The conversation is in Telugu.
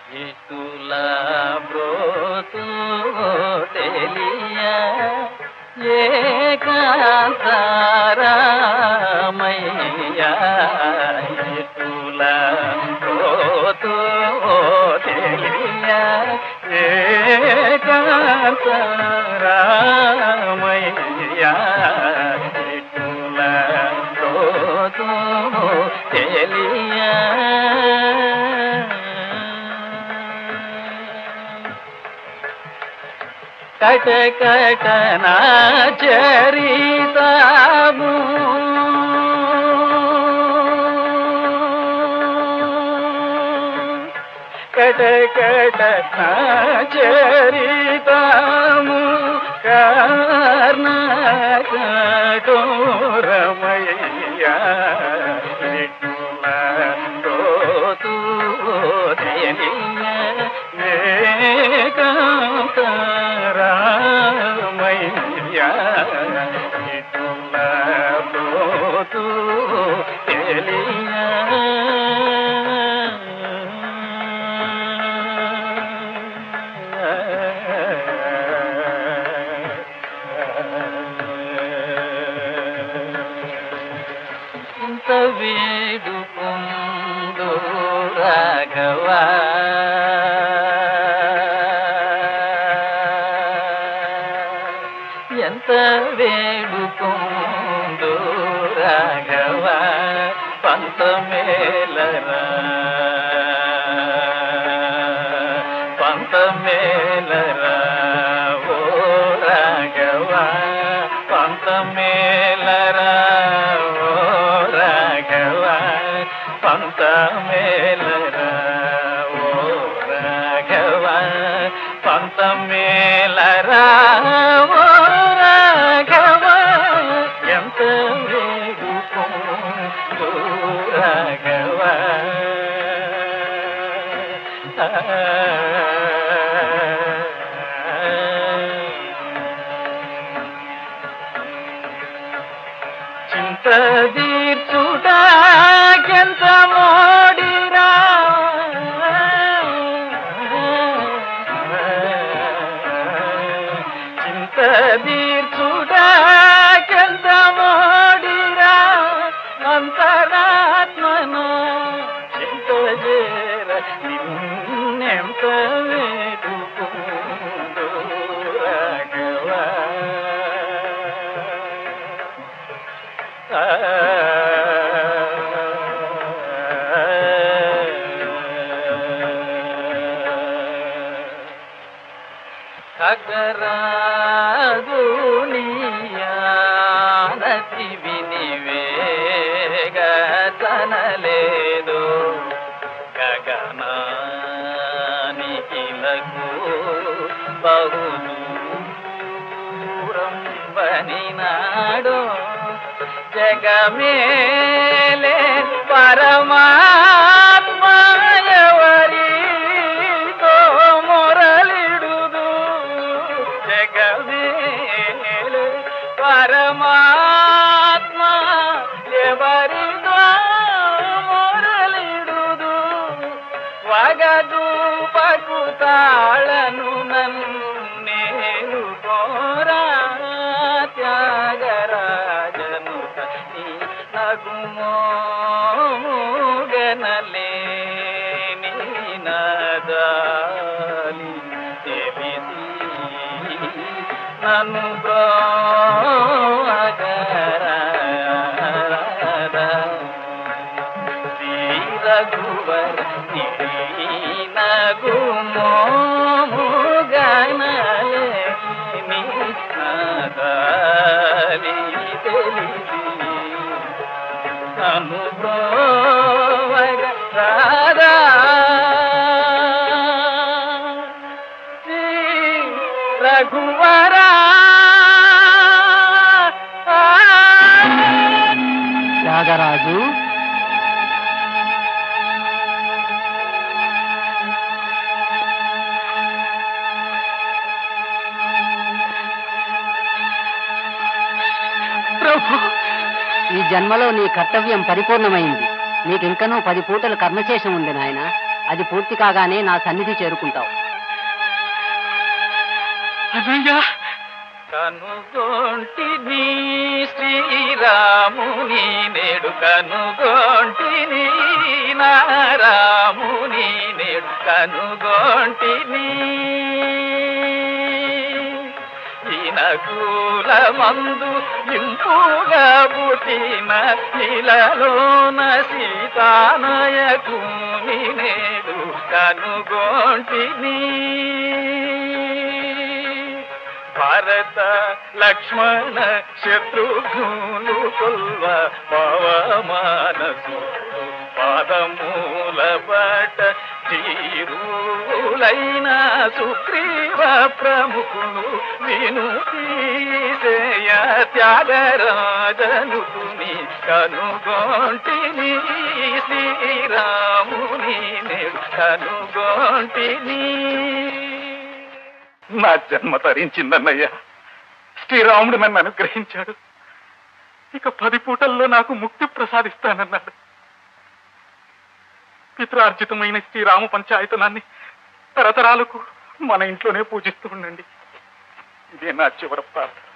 ఇటుల బ్రోతు తెలియ ఏకాంతరామయ్య ఇటుల బ్రోతు తెలియ ఏకాంతరామయ్య ఇటుల బ్రోతు తెలియ కట కట నా చరితము కట కట నా చరితము కర్ణ కఠోరమయ్య విఠుల రోతు ఏకాంతరామయ్య విఠుల రోతు ఇంత వేడుకుందు రాఘవా ఎంత వేడుకుందు రాఘవా పంతమేలరా పంతమేలరా ఓ రాఘవా పంతమేలరా ఓ రాఘవా పంతమేలరా ఓ రాఘవా పంతమేలరా ఓ రాఘవా ఎంత వేడుకో రాఘవా చింత తీర్చుటాకెంత మోడిరా చింత తీర్చుటాకెంత మోడిరా అంతరాత్మన చింత చేర నిన్నెంత వేడుకుందో రాఘవా ఖగరాదునియానతి వినివేగతనలేదు గగనానికిలకు బహుదూరం బనినాడు జగమేలే పరమాత్మయవరితో మొరలిడుదు జగమేలే పరమాత్మ ఎవరితో మొరలిడుదు వగదు పకుతాళను నన్నేలు కోరా త్యాగరాజను నీ నగుమోగనలేని నదాలి తెలిసి నన్ను బ్రోగరా శ్రీ రఘువర నగుమోగనలేని నదాలి తెలిసి అనుభవగ రాధా శ్రీ రఘువరా త్యాగరాజు ప్రభు ఈ జన్మలో నీ కర్తవ్యం పరిపూర్ణమైంది నీకింకనూ పది పూటలు కర్మశేషం ఉంది నాయన అది పూర్తి కాగానే నా సన్నిధి చేరుకుంటావు అన్నయ్య కనుగొంటిని శ్రీరాముని నేడు కనుగొంటిని నారాముని నేడు కనుగొంటిని ఈనకూల మందు ఇంపుగా పుట్టిన ఇలలోన సీతానయకు నేడు కనుగొంటిని భారత లక్ష్మణ శత్రుఘ్నులు కొల్వ పవమానసు పాదమూల పట తీరులైన సుగ్రీవ ప్రముఖులు విను తీసేయ త్యాగరాజనుకుని కనుగొంటిని శ్రీరాముని నేడు కనుగొంటిని నా జన్మ తరించిందన్నయ్యా శ్రీరాముడు నన్ను అనుగ్రహించాడు ఇక పది పూటల్లో నాకు ముక్తి ప్రసాదిస్తానన్నాడు పిత్రార్జితమైన శ్రీరామ పంచాయతనాన్ని తరతరాలకు మన ఇంట్లోనే పూజిస్తూ ఉండండి ఇదే నా చివరి ప్రార్థన